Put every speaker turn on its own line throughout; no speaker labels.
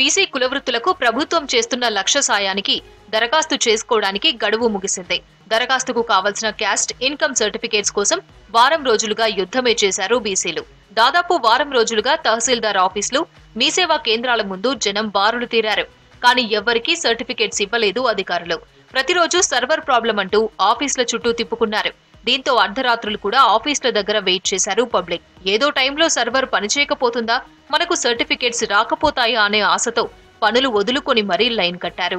BC కులవృత్తులకు ప్రభుత్వం చేస్తున్న లక్ష్య సాయానికి దరఖాస్తు చేసుకోవడానికి గడువు ముగిసింది దరఖాస్తుకు కావలసిన క్యాస్ట్ ఇన్కమ్ సర్టిఫికేట్స్ కోసం వారం రోజులుగా యుద్ధమే చేశారు బీసీలు దాదాపు వారం రోజులుగా తహసీల్దార్ ఆఫీసులు మీసేవా కేంద్రాల ముందు జనం బారులు తీరారు కానీ ఎవ్వరికీ సర్టిఫికేట్స్ ఇవ్వలేదు అధికారులు ప్రతిరోజు సర్వర్ ప్రాబ్లం అంటూ ఆఫీసుల చుట్టూ తిప్పుకున్నారు దీంతో అర్ధరాత్రులు కూడా ఆఫీసుల దగ్గర వెయిట్ చేశారు పబ్లిక్ ఏదో టైంలో సర్వర్ పనిచేయకపోతుందా మనకు సర్టిఫికేట్స్ రాకపోతాయా అనే ఆశతో పనులు వదులుకొని మరీ లైన్ కట్టారు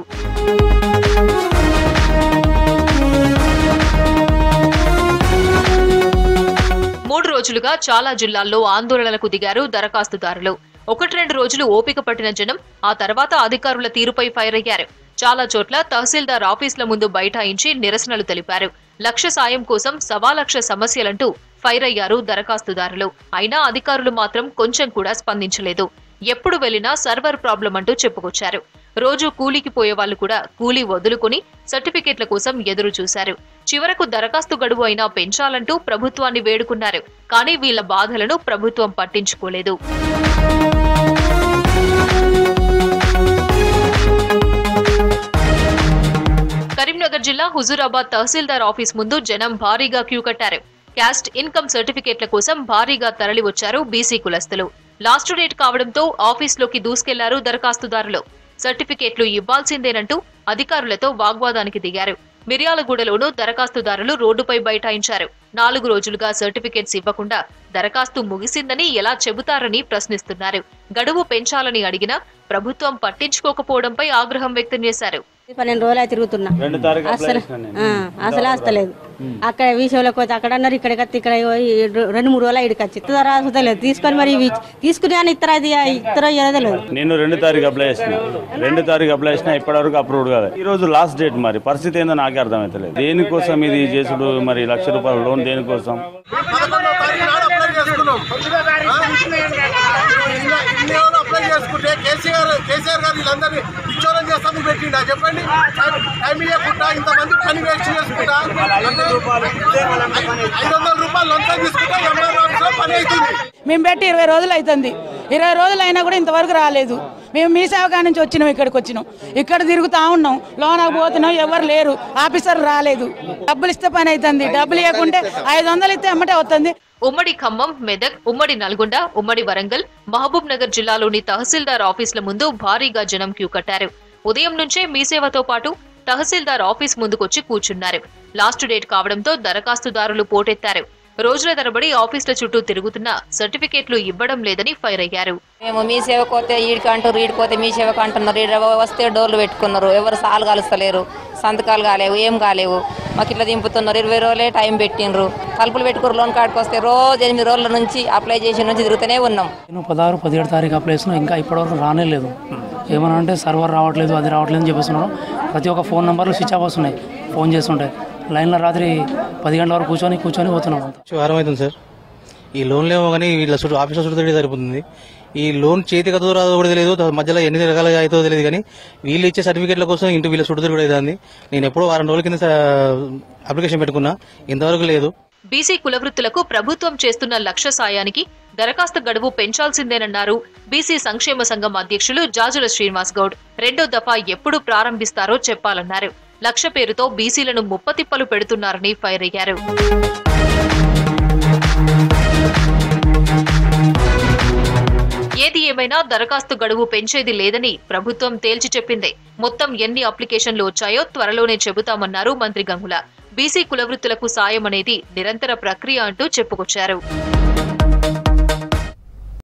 మూడు రోజులుగా చాలా జిల్లాల్లో ఆందోళనలకు దిగారు దరఖాస్తుదారులు ఒకటి రెండు రోజులు ఓపిక పట్టిన జనం ఆ తర్వాత అధికారుల తీరుపై ఫైర్ అయ్యారు చాలా చోట్ల తహసీల్దార్ ఆఫీసుల ముందు బైఠాయించి నిరసనలు తెలిపారు లక్ష సాయం కోసం సవా లక్ష సమస్యలంటూ ఫైర్ అయ్యారు దరఖాస్తుదారులు అయినా అధికారులు మాత్రం కొంచెం కూడా స్పందించలేదు ఎప్పుడు వెళ్లినా సర్వర్ ప్రాబ్లం అంటూ చెప్పుకొచ్చారు రోజు కూలీకి పోయే వాళ్ళు కూడా కూలీ వదులుకుని సర్టిఫికెట్ల కోసం ఎదురు చూశారు చివరకు దరఖాస్తు గడువు అయినా పెంచాలంటూ ప్రభుత్వాన్ని వేడుకున్నారు కానీ వీళ్ల బాధలను ప్రభుత్వం పట్టించుకోలేదు కరీంనగర్ జిల్లా హుజూరాబాద్ తహసీల్దార్ ఆఫీస్ ముందు జనం భారీగా క్యూ కట్టారు క్యాస్ట్ ఇన్కమ్ సర్టిఫికేట్ల కోసం భారీగా తరలివచ్చారు బీసీ కులస్తులు లాస్ట్ డేట్ కావడంతో ఆఫీస్లోకి దూసుకెళ్లారు దరఖాస్తుదారులు సర్టిఫికేట్లు ఇవ్వాల్సిందేనంటూ అధికారులతో వాగ్వాదానికి దిగారు మిర్యాలగూడలోనూ దరఖాస్తుదారులు రోడ్డుపై బైఠాయించారు నాలుగు రోజులుగా సర్టిఫికేట్స్ ఇవ్వకుండా దరఖాస్తు ముగిసిందని ఎలా చెబుతారని ప్రశ్నిస్తున్నారు గడువు పెంచాలని అడిగినా ప్రభుత్వం పట్టించుకోకపోవడంపై ఆగ్రహం వ్యక్తం చేశారు
పన్నెండు రోజులు అయితే తిరుగుతున్నా
రెండు తారీఖు అప్లై
అసలు
చేసిన నేను.
ఆ, అసలు వస్తలేదు అక్కడ విషయంలోకి పోతే అక్కడ అన్నారు ఇక్కడ కత్తి ఇక్కడ పోయి రె- రెండు మూడు రోజులు ఇక్కడికి వచ్చి ఇస్తారా వస్తలేదు తీసుకొని మరి ఇవి తీసుకుని అని ఇస్తారా అది ఇస్తారో ఏదో తెలియదు
నేను రెండు తారీఖు అప్లై చేసిన రెండు తారీఖు అప్లై చేసిన ఇప్పటివరకు అప్రూవ్డ్ కాదు ఈ రోజు లాస్ట్ డేట్ మరి పరిస్థితి ఏందో నాకే అర్థమవుతలేదు దేనికోసం ఇది చేసుడు మరి లక్ష రూపాయల లోన్ దేనికోసం
పదకొండవ తారీఖు నాడు అప్లై చేసుకున్నాం ఇన్ని- ఇన్ని రోజులు అప్లై చేసుకుంటే కేసీఆర్ కేసీఆర్ గారు వీళ్ళందరినీ పిచ్చోరం చేస్తాను పెట్టిండా చెప్పండి టైం- టైం ఇవ్వకుండా ఇంతమంది పని వేస్ట్ చేసుకుంటా ఐదు వందల రూపాయలు లంచం తీసుకుంటే ఎంఆర్ ఆఫీస్లో పని అవుతుంది
మేము పెట్టి ఇరవై రోజులు అవుతుంది ఇరవై రోజులు అయినా కూడా ఇంతవరకు రాలేదు మేము మీ సేవకా నుంచి వచ్చినాం ఇక్కడికి వచ్చినాం ఇక్కడ తిరుగుతా ఉన్నాం లోన పోతున్నాం ఎవరు లేరు ఆఫీసర్ రాలేదు డబ్బులు ఇస్తే పని అవుతుంది డబ్బులు ఇవ్వకుంటే ఐదు వందలు ఇస్తే ఎమ్మటే అవుతుంది
ఉమ్మడి ఖమ్మం మెదక్ ఉమ్మడి నల్గొండ ఉమ్మడి వరంగల్ మహబూబ్ నగర్ జిల్లాలోని తహసీల్దార్ ఆఫీసుల ముందు భారీగా జనం క్యూ కట్టారు ఉదయం నుంచే మీ సేవతో పాటు తహసీల్దార్ ఆఫీస్ ముందుకొచ్చి కూర్చున్నారు లాస్ట్ డేట్ కావడంతో దరఖాస్తుదారులు పోటెత్తారు రోజుల తరబడి ఆఫీసుల చుట్టూ తిరుగుతున్నా సర్టిఫికేట్లు ఇవ్వడం లేదని ఫైర్ అయ్యారు
మేము మీ సేవకు పోతే ఈడికి అంటారు ఈడికి పోతే మీ సేవకు అంటున్నారు ఈడ వస్తే డోర్లు పెట్టుకున్నారు ఎవరు సాలు కలుస్తలేరు సంతకాలు కాలేవు ఏం కాలేవు మాకు ఇట్లా దింపుతున్నారు ఇరవై రోజులే టైం పెట్టిండ్రు తలుపులు పెట్టుకుని లోన్ కార్డుకి వస్తే రోజు ఎనిమిది రోజుల నుంచి అప్లై చేసి నుంచి తిరుగుతూనే ఉన్నాం
నేను పదహారు పదిహేడు తారీఖు అప్లై చేసిన ఇంకా ఇప్పటివరకు రానే లేదు ఏమన్నా అంటే సర్వర్ రావట్లేదు అది రావట్లేదు అని చెప్పేస్తున్నారు ప్రతి ఒక్క ఫోన్ నెంబర్లు స్విచ్ ఆఫ్ వస్తున్నాయి ఫోన్ చేస్తుంటాయి లైన్లో రాత్రి పది గంటల వరకు కూర్చొని కూర్చొని పోతున్నాం అంతా
వారం అవుతుంది సార్ ఈ లోన్లు ఏమో కానీ వీళ్ళ చుట్టూ ఆఫీసుల చుట్టూ తిరిగి సరిపోతుంది ఈ లోన్ చేతికి అదో రాదో కూడా తెలియదు దా- మధ్యలో ఎన్ని రకాలుగా అవుతుందో తెలియదు కానీ వీళ్ళు ఇచ్చే సర్టిఫికేట్ల కోసం ఇంటి వీళ్ళ చుట్టూ తిరుగుడు అవుతుంది నేను ఎప్పుడో వారం రోజుల కింద స- అప్లికేషన్ పెట్టుకున్నా ఇంతవరకు లేదు
బీసీ కులవృత్తులకు ప్రభుత్వం చేస్తున్న లక్ష్య సాయానికి దరఖాస్తు గడువు పెంచాల్సిందేనన్నారు బీసీ సంక్షేమ సంఘం అధ్యక్షులు జాజుల శ్రీనివాస్ గౌడ్ రెండో దఫా ఎప్పుడు ప్రారంభిస్తారో చెప్పాలన్నారు లక్ష్య పేరుతో బీసీలను ముప్పతిప్పలు పెడుతున్నారని ఫైర్ అయ్యారు ఏది ఏమైనా దరఖాస్తు గడువు పెంచేది లేదని ప్రభుత్వం తేల్చి చెప్పింది మొత్తం ఎన్ని అప్లికేషన్లు వచ్చాయో త్వరలోనే చెబుతామన్నారు మంత్రి గంగుల బీసీ కులవృత్తులకు సాయం అనేది నిరంతర ప్రక్రియ అంటూ చెప్పుకొచ్చారు